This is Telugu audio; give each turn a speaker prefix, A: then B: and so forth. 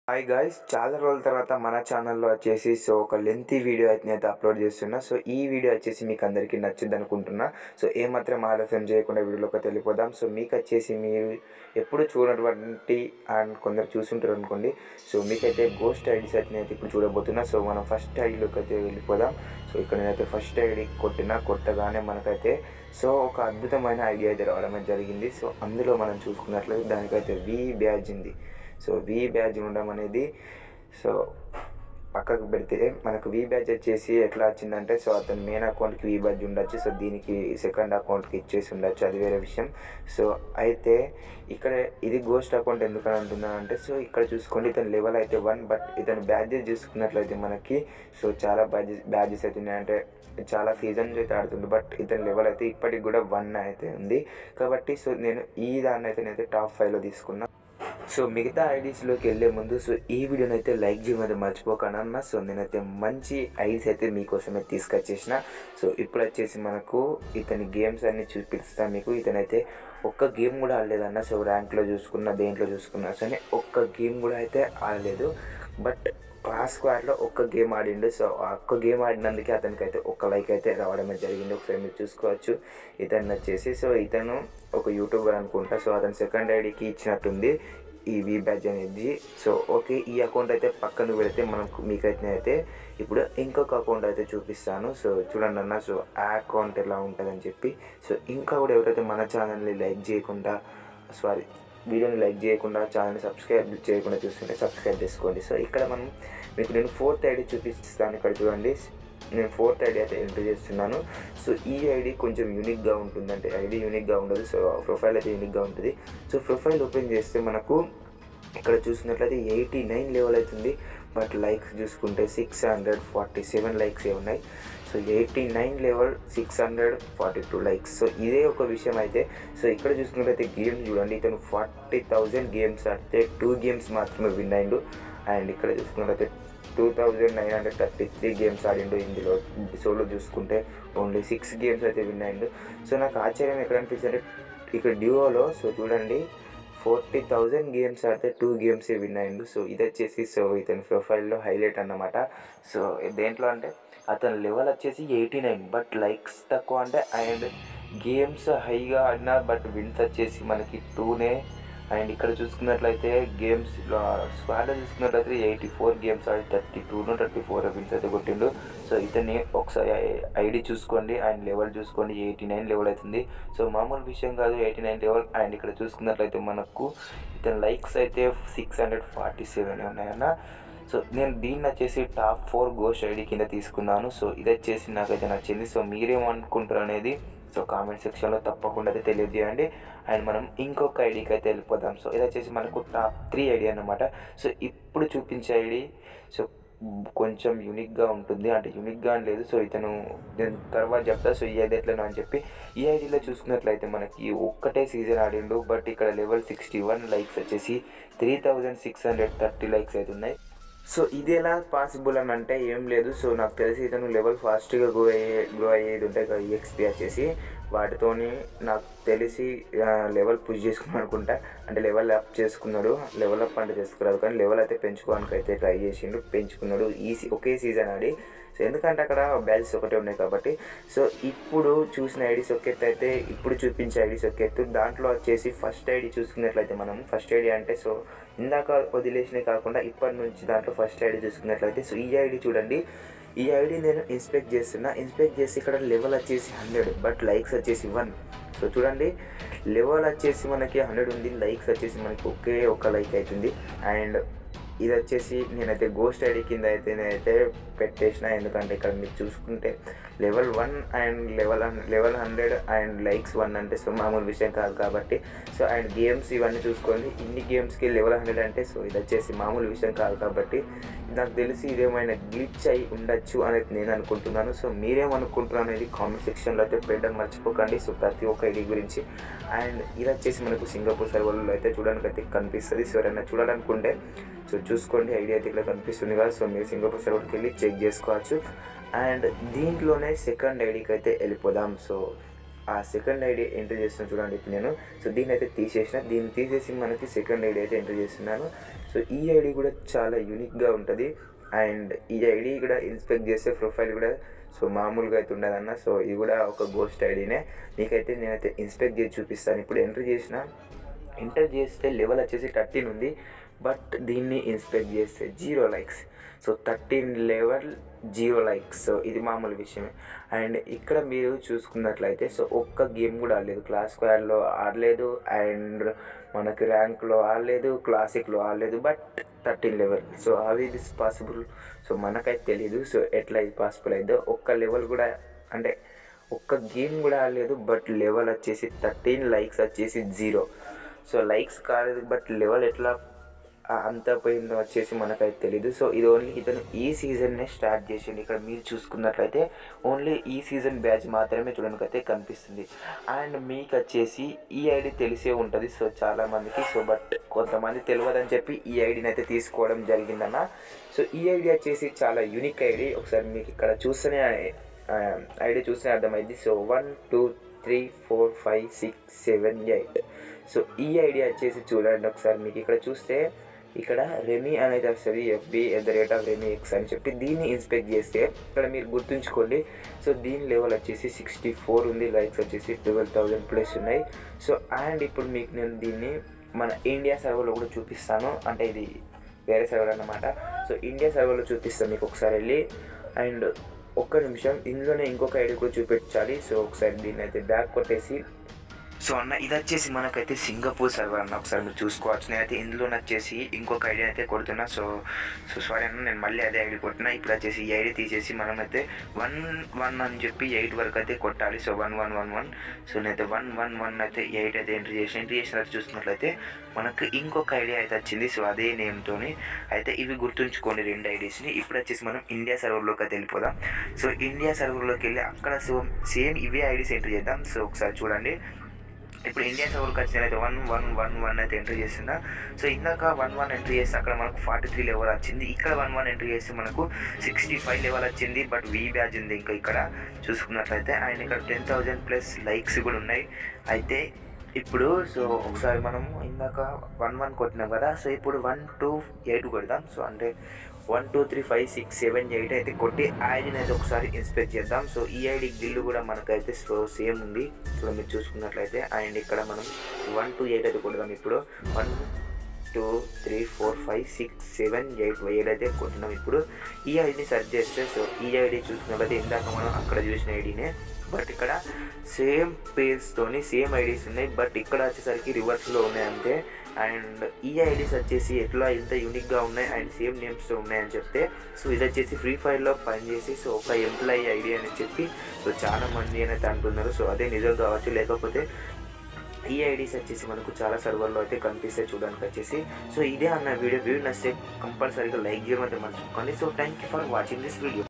A: హాయ్ గాయ్స్ చాలా రోజుల తర్వాత మన ఛానల్లో వచ్చేసి సో ఒక లెంతీ వీడియో అయితే నేను అయితే అప్లోడ్ చేస్తున్నా సో ఈ వీడియో వచ్చేసి మీకు అందరికీ నచ్చింది అనుకుంటున్నా సో ఏమాత్రం ఆలస్యం చేయకుండా వీడియోలోకి వెళ్ళిపోదాం సో మీకు వచ్చేసి మీరు ఎప్పుడు చూడనటువంటి అండ్ కొందరు చూసుంటారు అనుకోండి సో మీకైతే గోస్ట్ ఐడీస్ అయితే నేను ఇప్పుడు చూడబోతున్నా సో మనం ఫస్ట్ ఐడీలోకి అయితే వెళ్ళిపోదాం సో ఇక్కడ నేనైతే ఫస్ట్ ఐడి కొట్టినా కొట్టగానే మనకైతే సో ఒక అద్భుతమైన ఐడియా అయితే రావడం అయితే జరిగింది సో అందులో మనం చూసుకున్నట్లయితే దానికైతే వి బ్యాజ్ ఉంది సో వి బ్యాజ్ ఉండడం అనేది సో పక్కకు పెడితే మనకు వి బ్యాజ్ వచ్చేసి ఎట్లా వచ్చిందంటే సో అతని మెయిన్ అకౌంట్కి వి బ్యాజ్ ఉండొచ్చు సో దీనికి సెకండ్ అకౌంట్కి ఇచ్చేసి ఉండొచ్చు అది వేరే విషయం సో అయితే ఇక్కడ ఇది గోస్ట్ అకౌంట్ ఎందుకని అంటున్నానంటే సో ఇక్కడ చూసుకోండి ఇతని లెవెల్ అయితే వన్ బట్ ఇతని బ్యాజెస్ చూసుకున్నట్లయితే మనకి సో చాలా బ్యాజెస్ బ్యాజెస్ అయితే ఉన్నాయి అంటే చాలా సీజన్స్ అయితే ఆడుతుంది బట్ ఇతని లెవెల్ అయితే ఇప్పటికి కూడా వన్ అయితే ఉంది కాబట్టి సో నేను ఈ దాన్ని అయితే నేనైతే టాప్ ఫైవ్లో తీసుకున్నా సో మిగతా ఐడీస్లోకి వెళ్ళే ముందు సో ఈ వీడియోని అయితే లైక్ చేయమని మర్చిపోకనన్నా సో నేనైతే మంచి ఐడీస్ అయితే మీకోసమే తీసుకొచ్చేసిన సో ఇప్పుడు వచ్చేసి మనకు ఇతని గేమ్స్ అన్ని చూపిస్తాను మీకు ఇతనైతే ఒక్క గేమ్ కూడా ఆడలేదన్న సో ర్యాంక్లో చూసుకున్న దేంట్లో చూసుకున్నా సో ఒక్క గేమ్ కూడా అయితే ఆడలేదు బట్ క్లాస్ స్క్వాడ్లో ఒక్క గేమ్ ఆడిండు సో ఆ ఒక్క గేమ్ ఆడినందుకే అతనికి అయితే ఒక లైక్ అయితే రావడమే జరిగింది ఒకసారి మీరు చూసుకోవచ్చు ఇతను వచ్చేసి సో ఇతను ఒక యూట్యూబర్ అనుకుంటా సో అతను సెకండ్ ఐడికి ఇచ్చినట్టుంది ఈ వి బ్యాచ్ అనేది సో ఓకే ఈ అకౌంట్ అయితే పక్కన పెడితే మనకు మీకైతే అయితే ఇప్పుడు ఇంకొక అకౌంట్ అయితే చూపిస్తాను సో చూడండి అన్న సో ఆ అకౌంట్ ఎలా ఉంటుందని చెప్పి సో ఇంకా కూడా ఎవరైతే మన ఛానల్ని లైక్ చేయకుండా సారీ వీడియోని లైక్ చేయకుండా ఛానల్ని సబ్స్క్రైబ్ చేయకుండా చూస్తుంటే సబ్స్క్రైబ్ చేసుకోండి సో ఇక్కడ మనం మీకు నేను ఫోర్త్ ఐడి చూపిస్తాను ఇక్కడ చూడండి నేను ఫోర్త్ ఐడి అయితే ఎంటర్ చేస్తున్నాను సో ఈ ఐడి కొంచెం యూనిక్గా ఉంటుంది అంటే ఐడి యూనిక్గా ఉండదు సో ప్రొఫైల్ అయితే యూనిక్గా ఉంటుంది సో ప్రొఫైల్ ఓపెన్ చేస్తే మనకు ఇక్కడ చూసినట్లయితే ఎయిటీ నైన్ లెవెల్ అవుతుంది బట్ లైక్స్ చూసుకుంటే six hundred forty seven likes ఏ ఉన్నాయి so eighty nine level six hundred forty two likes so ఇదే ఒక విషయం అయితే సో ఇక్కడ చూసుకున్నట్లయితే గేమ్స్ చూడండి ఇతను ఫార్టీ థౌజండ్ గేమ్స్ ఆడితే టూ గేమ్స్ మాత్రమే విన్ అయిండు అండ్ ఇక్కడ చూసుకున్నట్లయితే two thousand nine hundred thirty three games ఆడిండు ఇందులో సోలో చూసుకుంటే ఓన్లీ సిక్స్ గేమ్స్ అయితే విన్ అయిండు సో నాకు ఆశ్చర్యం ఎక్కడ అనిపించింది ఇక్కడ డ్యూఓలో సో చూడండి ఫోర్టీ థౌజండ్ గేమ్స్ ఆడితే టూ గేమ్స్ విన్ అయిండు సో ఇది వచ్చేసి సో ఇతని ప్రొఫైల్లో హైలైట్ అన్నమాట సో దేంట్లో అంటే అతని లెవెల్ వచ్చేసి ఎయిటీ నైన్ బట్ లైక్స్ తక్కువ అంటే అండ్ గేమ్స్ హైగా ఆడినా బట్ విన్స్ వచ్చేసి మనకి టూనే అండ్ ఇక్కడ చూసుకున్నట్లయితే గేమ్స్ స్క్వాడ్లో చూసుకున్నట్లయితే ఎయిటీ ఫోర్ గేమ్స్ ఆడి థర్టీ టూను థర్టీ ఫోర్ విన్స్ అయితే కొట్టిండు సో ఇతన్ని ఒకసారి ఐడి చూసుకోండి అండ్ లెవెల్ చూసుకోండి ఎయిటీ నైన్ లెవెల్ అవుతుంది సో మామూలు విషయం కాదు ఎయిటీ నైన్ లెవెల్ అండ్ ఇక్కడ చూసుకున్నట్లయితే మనకు ఇతని లైక్స్ అయితే సిక్స్ హండ్రెడ్ ఫార్టీ సెవెన్ ఉన్నాయన్న సో నేను దీన్ని వచ్చేసి టాప్ ఫోర్ గోస్ట్ ఐడి కింద తీసుకున్నాను సో ఇది వచ్చేసి నాకైతే నచ్చింది సో మీరేమనుకుంటారు అనేది సో కామెంట్ సెక్షన్లో తప్పకుండా అయితే తెలియజేయండి అండ్ మనం ఇంకొక ఐడికి అయితే వెళ్ళిపోదాం సో ఇది వచ్చేసి మనకు టాప్ త్రీ ఐడి అనమాట సో ఇప్పుడు చూపించే ఐడి సో కొంచెం యూనిక్గా ఉంటుంది అంటే యూనిక్గా అని లేదు సో ఇతను నేను తర్వాత చెప్తా సో ఈ ఐడి ఎట్లనో అని చెప్పి ఈ ఐడిలో చూసుకున్నట్లయితే మనకి ఒక్కటే సీజన్ ఆడిండు బట్ ఇక్కడ లెవెల్ సిక్స్టీ వన్ లైక్స్ వచ్చేసి three thousand six hundred thirty likes అయితే ఉన్నాయి సో ఇది ఎలా పాసిబుల్ అని అంటే ఏం లేదు సో నాకు తెలిసి ఇతను లెవెల్ ఫాస్ట్గా గ్రో అయ్యే గ్రో అయ్యేది ఉంటాయి కదా ఈఎక్స్పీ వచ్చేసి వాటితోని నాకు తెలిసి లెవెల్ పుష్ చేసుకున్నాను అనుకుంటా అంటే లెవెల్ అప్ చేసుకున్నాడు లెవెల్ అప్ అంటే చేసుకురాదు కానీ లెవెల్ అయితే పెంచుకోవడానికి అయితే ట్రై చేసిండు పెంచుకున్నాడు ఈ ఒకే సీజన్ ఆడి సో ఎందుకంటే అక్కడ బ్యాచెస్ ఒకటే ఉన్నాయి కాబట్టి సో ఇప్పుడు చూసిన ఐడీస్ ఒక ఎత్తు అయితే ఇప్పుడు చూపించే ఐడీస్ ఒక ఎత్తు దాంట్లో వచ్చేసి ఫస్ట్ ఐడి చూసుకున్నట్లయితే మనం ఫస్ట్ ఐడి అంటే సో ఇందాక వదిలేసినవి కాకుండా ఇప్పటి నుంచి దాంట్లో ఫస్ట్ ఐడి చూసుకున్నట్లయితే సో ఈ ఐడి చూడండి ఈ ఐడి నేను ఇన్స్పెక్ట్ చేస్తున్నా ఇన్స్పెక్ట్ చేసి ఇక్కడ లెవెల్ వచ్చేసి హండ్రెడ్ బట్ లైక్స్ వచ్చేసి వన్ సో చూడండి లెవెల్ వచ్చేసి మనకి హండ్రెడ్ ఉంది లైక్స్ వచ్చేసి మనకి ఒకే ఒక లైక్ అవుతుంది అండ్ ఇది వచ్చేసి నేనైతే గోస్ట్ ఐడి కింద అయితే నేనైతే పెట్టేసిన ఎందుకంటే ఇక్కడ మీరు చూసుకుంటే level one and level level hundred and likes one అంటే సో మామూలు విషయం కాదు కాబట్టి సో అండ్ గేమ్స్ ఇవన్నీ చూసుకోండి ఇన్ని గేమ్స్కి లెవెల్ హండ్రెడ్ అంటే సో ఇది వచ్చేసి మామూలు విషయం కాదు కాబట్టి నాకు తెలిసి ఇదేమైనా గ్లిచ్ అయి ఉండొచ్చు అనేది నేను అనుకుంటున్నాను సో మీరేమనుకుంటున్నారు అనేది కామెంట్ సెక్షన్లో అయితే పెట్టడం మర్చిపోకండి సో ప్రతి ఒక్క ఐడి గురించి అండ్ ఇది వచ్చేసి మనకు సింగపూర్ సర్వర్లో అయితే చూడడానికి అయితే కనిపిస్తుంది సో ఎవరైనా చూడాలనుకుంటే సో చూసుకోండి ఐడియా అయితే ఇక్కడ కనిపిస్తుంది కదా సో మీరు సింగపూర్ సర్వర్కి వెళ్ళి చెక్ చేసుకోవచ్చు అండ్ దీంట్లోనే సెకండ్ ఐడికి అయితే వెళ్ళిపోదాం సో ఆ సెకండ్ ఐడి ఎంటర్ చేస్తున్నాను చూడండి ఇప్పుడు నేను సో దీన్ని అయితే తీసేసిన దీన్ని తీసేసి మనకి సెకండ్ ఐడి అయితే ఎంటర్ చేస్తున్నాను సో ఈ ఐడి కూడా చాలా యూనిక్గా ఉంటుంది అండ్ ఈ ఐడి కూడా ఇన్స్పెక్ట్ చేస్తే ప్రొఫైల్ కూడా సో మామూలుగా అయితే ఉండదన్న సో ఇది కూడా ఒక గోస్ట్ ఐడినే మీకైతే నేనైతే ఇన్స్పెక్ట్ చేసి చూపిస్తాను ఇప్పుడు ఎంట్రీ చేసిన ఎంటర్ చేస్తే లెవెల్ వచ్చేసి థర్టీన్ ఉంది బట్ దీన్ని ఇన్స్పెక్ట్ చేస్తే zero likes so thirteen level zero likes so ఇది మామూలు విషయమే అండ్ ఇక్కడ మీరు చూసుకున్నట్లయితే సో ఒక్క గేమ్ కూడా ఆడలేదు క్లాస్ స్క్వాడ్లో ఆడలేదు అండ్ మనకి ర్యాంక్లో ఆడలేదు క్లాసిక్లో ఆడలేదు బట్ థర్టీన్ లెవెల్ సో అవి ఇస్ పాసిబుల్ సో మనకైతే తెలియదు సో ఎట్లా ఇది పాసిబుల్ అయిందో ఒక్క లెవెల్ కూడా అంటే ఒక్క గేమ్ కూడా ఆడలేదు బట్ లెవెల్ వచ్చేసి థర్టీన్ లైక్స్ వచ్చేసి జీరో సో లైక్స్ కాలేదు బట్ లెవెల్ ఎట్లా ఆ- అంత పోయిందో వచ్చేసి మనకైతే తెలీదు సో ఇది ఓన్లీ ఇతను ఈ సీజన్నే స్టార్ట్ చేసిండు ఇక్కడ మీరు చూసుకున్నట్లయితే ఓన్లీ ఈ సీజన్ బ్యాచ్ మాత్రమే చూడడానికి అయితే కనిపిస్తుంది అండ్ మీకు వచ్చేసి ఈ ఐడి తెలిసే ఉంటుంది సో చాలా మందికి సో బట్ కొంతమంది తెలియదని చెప్పి ఈ ఐడిని అయితే తీసుకోవడం జరిగిందన్న సో ఈ ఐడి వచ్చేసి చాలా యూనిక్ ఐడి ఒకసారి మీకు ఇక్కడ చూస్తేనే ఐడి చూస్తేనే అర్థమైంది so one two three four five six seven eight so ఈ ఐడియా వచ్చేసి చూడండి ఒకసారి మీకు ఇక్కడ చూస్తే ఇక్కడ రెమీ అనేది వస్తుంది FB at the rate of Remy X అని చెప్పి దీన్ని ఇన్స్పెక్ట్ చేస్తే ఇక్కడ మీరు గుర్తుంచుకోండి సో దీని లెవెల్ వచ్చేసి సిక్స్టీ ఫోర్ ఉంది లైక్స్ వచ్చేసి ట్వెల్వ్ థౌజండ్ ప్లస్ ఉన్నాయి సో అండ్ ఇప్పుడు మీకు నేను దీన్ని మన ఇండియా సర్వర్లో కూడా చూపిస్తాను అంటే ఇది వేరే సర్వర్ అన్నమాట సో ఇండియా సర్వర్లో చూపిస్తాను మీకు ఒకసారి వెళ్ళి అండ్ ఒక్క నిమిషం ఇందులోనే ఇంకొక ఐడి కూడా చూపించాలి సో ఒకసారి దీన్ని అయితే బ్యాక్ కొట్టేసి సో అన్న ఇది వచ్చేసి మనకైతే సింగపూర్ సర్వర్ అన్న ఒకసారి మీరు చూసుకోవచ్చు నేనైతే ఇందులో వచ్చేసి ఇంకొక ఐడి అయితే కొడుతున్నా సో సో సారీ అన్న నేను మళ్ళీ అదే ఐడి కొట్టినా ఇప్పుడు వచ్చేసి ఈ ఐడి తీసేసి మనం అయితే వన్ వన్ అని చెప్పి ఎయిట్ వరకు అయితే కొట్టాలి so one one one one so నేనైతే వన్ వన్ వన్ అయితే ఎయిట్ అయితే ఎంట్రీ చేసి ఎంట్రీ చేసిన తర్వాత చూస్తున్నట్లయితే మనకు ఇంకొక ఐడియా అయితే వచ్చింది సో అదే నేమ్తోని అయితే ఇవి గుర్తుంచుకోండి రెండు ఐడీస్ని ఇప్పుడు వచ్చేసి మనం ఇండియా సర్వర్లోకి అయితే వెళ్ళిపోదాం సో ఇండియా సర్వర్లోకి వెళ్ళి అక్కడ సో సేమ్ ఇవే ఐడీస్ ఎంట్రీ చేద్దాం సో ఒకసారి చూడండి ఇప్పుడు ఇండియా సర్వర్కి వచ్చినైతే వన్ వన్ వన్ వన్ అయితే ఎంట్రీ చేస్తున్నా సో ఇందాక వన్ వన్ ఎంట్రీ చేస్తే అక్కడ మనకు ఫార్టీ త్రీ లెవెల్ వచ్చింది ఇక్కడ వన్ వన్ ఎంట్రీ చేస్తే మనకు సిక్స్టీ ఫైవ్ లెవెల్ వచ్చింది బట్ వీ బ్యాచ్ ఉంది ఇంకా ఇక్కడ చూసుకున్నట్లయితే అండ్ ఇక్కడ టెన్ థౌజండ్ ప్లస్ లైక్స్ కూడా ఉన్నాయి అయితే ఇప్పుడు సో ఒకసారి మనము ఇందాక వన్ వన్ కొట్టినాం కదా సో ఇప్పుడు వన్ టూ ఎయిట్ కొడదాం సో అంటే one two three five six seven eight అయితే కొట్టి ఐడిని అయితే ఒకసారి ఇన్స్పెక్ట్ చేద్దాం సో ఈ ఐడి బిల్లు కూడా మనకైతే సో సేమ్ ఉంది ఇప్పుడు మీరు చూసుకున్నట్లయితే అండ్ ఇక్కడ మనం వన్ టూ ఎయిట్ అయితే కొడదాం ఇప్పుడు one two three four five six seven eight eight అయితే కొట్టినాం ఇప్పుడు ఈ ఐడిని సెర్చ్ చేస్తే సో ఈ ఐడి చూసుకున్నట్లయితే ఇందాక మనం అక్కడ చూసిన ఐడినే బట్ ఇక్కడ సేమ్ పేజ్తోని సేమ్ ఐడీస్ ఉన్నాయి బట్ ఇక్కడ వచ్చేసరికి రివర్స్లో ఉన్నాయి అంతే అండ్ ఈ ఐడీస్ వచ్చేసి ఎట్లా ఇంత యూనిక్గా ఉన్నాయి అండ్ సేమ్ నేమ్స్తో ఉన్నాయని చెప్తే సో ఇది వచ్చేసి ఫ్రీ ఫైర్లో పనిచేసి సో ఒక ఎంప్లాయీ ఐడి అని చెప్పి సో చాలా మంది అనేది అంటున్నారు సో అదే నిజం కావచ్చు లేకపోతే ఈ ఐడీస్ వచ్చేసి మనకు చాలా సర్వర్లో అయితే కనిపిస్తాయి చూడడానికి వచ్చేసి సో ఇదే అన్న వీడియో వీడియో నచ్చితే కంపల్సరీగా లైక్ చేయడం అయితే మర్చిపోకండి so thank you for watching this video